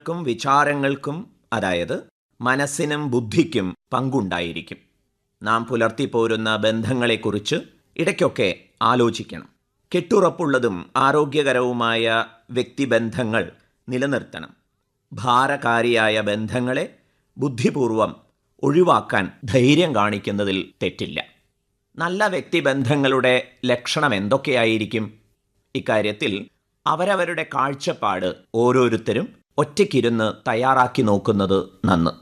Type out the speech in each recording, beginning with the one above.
ക്കും വിചാരങ്ങൾക്കും അതായത് മനസ്സിനും ബുദ്ധിക്കും പങ്കുണ്ടായിരിക്കും നാം പുലർത്തിപ്പോരുന്ന ബന്ധങ്ങളെക്കുറിച്ച് ഇടയ്ക്കൊക്കെ ആലോചിക്കണം കെട്ടുറപ്പുള്ളതും ആരോഗ്യകരവുമായ വ്യക്തിബന്ധങ്ങൾ നിലനിർത്തണം ഭാരകാരിയായ ബന്ധങ്ങളെ ബുദ്ധിപൂർവം ഒഴിവാക്കാൻ ധൈര്യം കാണിക്കുന്നതിൽ തെറ്റില്ല നല്ല വ്യക്തിബന്ധങ്ങളുടെ ലക്ഷണം എന്തൊക്കെയായിരിക്കും ഇക്കാര്യത്തിൽ അവരവരുടെ കാഴ്ചപ്പാട് ഓരോരുത്തരും ഒറ്റയ്ക്കിരുന്ന് തയ്യാറാക്കി നോക്കുന്നത് നന്ന്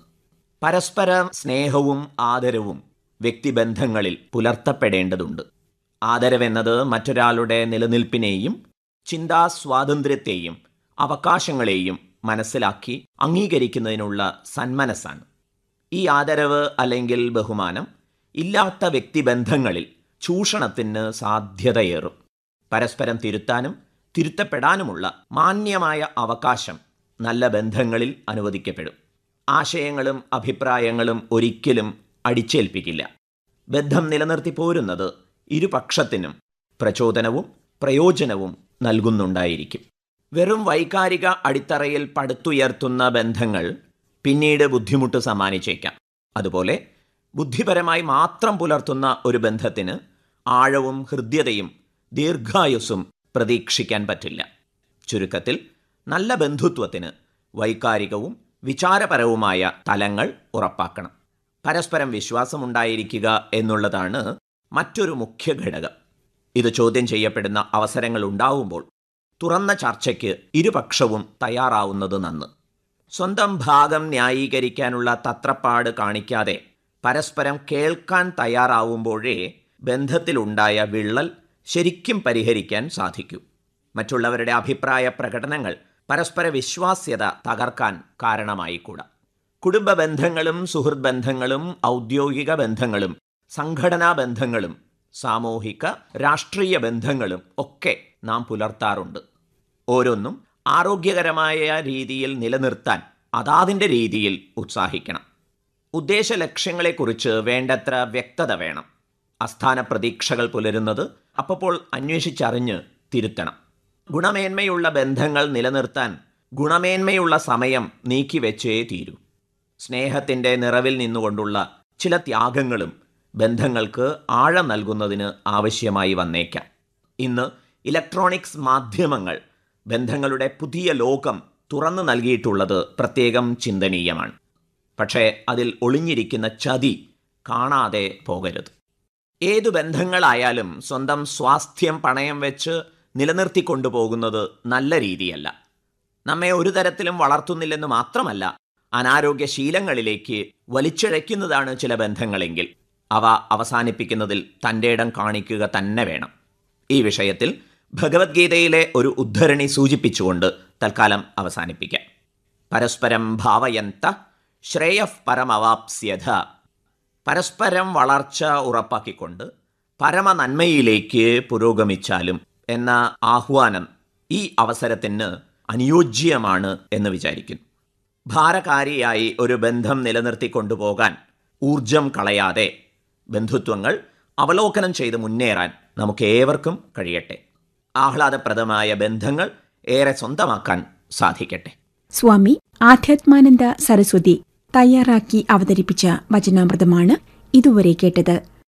പരസ്പര സ്നേഹവും ആദരവും വ്യക്തിബന്ധങ്ങളിൽ പുലർത്തപ്പെടേണ്ടതുണ്ട് ആദരവെന്നത് മറ്റൊരാളുടെ നിലനിൽപ്പിനെയും ചിന്താ സ്വാതന്ത്ര്യത്തെയും അവകാശങ്ങളെയും മനസ്സിലാക്കി അംഗീകരിക്കുന്നതിനുള്ള സന്മനസ്സാണ് ഈ ആദരവ് അല്ലെങ്കിൽ ബഹുമാനം ഇല്ലാത്ത വ്യക്തിബന്ധങ്ങളിൽ ചൂഷണത്തിന് സാധ്യതയേറും പരസ്പരം തിരുത്താനും തിരുത്തപ്പെടാനുമുള്ള മാന്യമായ അവകാശം നല്ല ബന്ധങ്ങളിൽ അനുവദിക്കപ്പെടും ആശയങ്ങളും അഭിപ്രായങ്ങളും ഒരിക്കലും അടിച്ചേൽപ്പിക്കില്ല ബന്ധം നിലനിർത്തി പോരുന്നത് ഇരുപക്ഷത്തിനും പ്രചോദനവും പ്രയോജനവും നൽകുന്നുണ്ടായിരിക്കും വെറും വൈകാരിക അടിത്തറയിൽ പടുത്തുയർത്തുന്ന ബന്ധങ്ങൾ പിന്നീട് ബുദ്ധിമുട്ട് സമ്മാനിച്ചേക്കാം അതുപോലെ ബുദ്ധിപരമായി മാത്രം പുലർത്തുന്ന ഒരു ബന്ധത്തിന് ആഴവും ഹൃദ്യതയും ദീർഘായുസ്സും പ്രതീക്ഷിക്കാൻ പറ്റില്ല ചുരുക്കത്തിൽ നല്ല ബന്ധുത്വത്തിന് വൈകാരികവും വിചാരപരവുമായ തലങ്ങൾ ഉറപ്പാക്കണം പരസ്പരം വിശ്വാസമുണ്ടായിരിക്കുക എന്നുള്ളതാണ് മറ്റൊരു മുഖ്യ ഘടകം ഇത് ചോദ്യം ചെയ്യപ്പെടുന്ന അവസരങ്ങൾ ഉണ്ടാവുമ്പോൾ തുറന്ന ചർച്ചയ്ക്ക് ഇരുപക്ഷവും തയ്യാറാവുന്നത് നന്ന് സ്വന്തം ഭാഗം ന്യായീകരിക്കാനുള്ള തത്രപ്പാട് കാണിക്കാതെ പരസ്പരം കേൾക്കാൻ തയ്യാറാവുമ്പോഴേ ബന്ധത്തിലുണ്ടായ വിള്ളൽ ശരിക്കും പരിഹരിക്കാൻ സാധിക്കൂ മറ്റുള്ളവരുടെ അഭിപ്രായ പ്രകടനങ്ങൾ പരസ്പര വിശ്വാസ്യത തകർക്കാൻ കാരണമായിക്കൂടാ കുടുംബ ബന്ധങ്ങളും സുഹൃത്ത് ബന്ധങ്ങളും ഔദ്യോഗിക ബന്ധങ്ങളും സംഘടനാ ബന്ധങ്ങളും സാമൂഹിക രാഷ്ട്രീയ ബന്ധങ്ങളും ഒക്കെ നാം പുലർത്താറുണ്ട് ഓരോന്നും ആരോഗ്യകരമായ രീതിയിൽ നിലനിർത്താൻ അതാതിൻ്റെ രീതിയിൽ ഉത്സാഹിക്കണം ഉദ്ദേശ ലക്ഷ്യങ്ങളെക്കുറിച്ച് വേണ്ടത്ര വ്യക്തത വേണം അസ്ഥാന പ്രതീക്ഷകൾ പുലരുന്നത് അപ്പോൾ അന്വേഷിച്ചറിഞ്ഞ് തിരുത്തണം ഗുണമേന്മയുള്ള ബന്ധങ്ങൾ നിലനിർത്താൻ ഗുണമേന്മയുള്ള സമയം നീക്കിവെച്ചേ തീരൂ സ്നേഹത്തിൻ്റെ നിറവിൽ നിന്നുകൊണ്ടുള്ള ചില ത്യാഗങ്ങളും ബന്ധങ്ങൾക്ക് ആഴം നൽകുന്നതിന് ആവശ്യമായി വന്നേക്കാം ഇന്ന് ഇലക്ട്രോണിക്സ് മാധ്യമങ്ങൾ ബന്ധങ്ങളുടെ പുതിയ ലോകം തുറന്നു നൽകിയിട്ടുള്ളത് പ്രത്യേകം ചിന്തനീയമാണ് പക്ഷേ അതിൽ ഒളിഞ്ഞിരിക്കുന്ന ചതി കാണാതെ പോകരുത് ഏതു ബന്ധങ്ങളായാലും സ്വന്തം സ്വാസ്ഥ്യം പണയം വെച്ച് നിലനിർത്തിക്കൊണ്ടുപോകുന്നത് നല്ല രീതിയല്ല നമ്മെ ഒരു തരത്തിലും വളർത്തുന്നില്ലെന്ന് മാത്രമല്ല അനാരോഗ്യ ശീലങ്ങളിലേക്ക് വലിച്ചിഴയ്ക്കുന്നതാണ് ചില ബന്ധങ്ങളെങ്കിൽ അവ അവസാനിപ്പിക്കുന്നതിൽ തൻ്റെ ഇടം കാണിക്കുക തന്നെ വേണം ഈ വിഷയത്തിൽ ഭഗവത്ഗീതയിലെ ഒരു ഉദ്ധരണി സൂചിപ്പിച്ചുകൊണ്ട് തൽക്കാലം അവസാനിപ്പിക്കാം പരസ്പരം ഭാവയന്ത ശ്രേയഃ പരമവാപ്സ്യഥ പരസ്പരം വളർച്ച ഉറപ്പാക്കിക്കൊണ്ട് പരമനന്മയിലേക്ക് പുരോഗമിച്ചാലും എന്ന ആഹ്വാനം ഈ അവസരത്തിന് അനുയോജ്യമാണ് എന്ന് വിചാരിക്കുന്നു ഭാരകാരിയായി ഒരു ബന്ധം നിലനിർത്തി കൊണ്ടുപോകാൻ ഊർജം കളയാതെ ബന്ധുത്വങ്ങൾ അവലോകനം ചെയ്ത് മുന്നേറാൻ നമുക്ക് ഏവർക്കും കഴിയട്ടെ ആഹ്ലാദപ്രദമായ ബന്ധങ്ങൾ ഏറെ സ്വന്തമാക്കാൻ സാധിക്കട്ടെ സ്വാമി ആധ്യാത്മാനന്ദ സരസ്വതി തയ്യാറാക്കി അവതരിപ്പിച്ച വചനാമൃതമാണ് ഇതുവരെ കേട്ടത്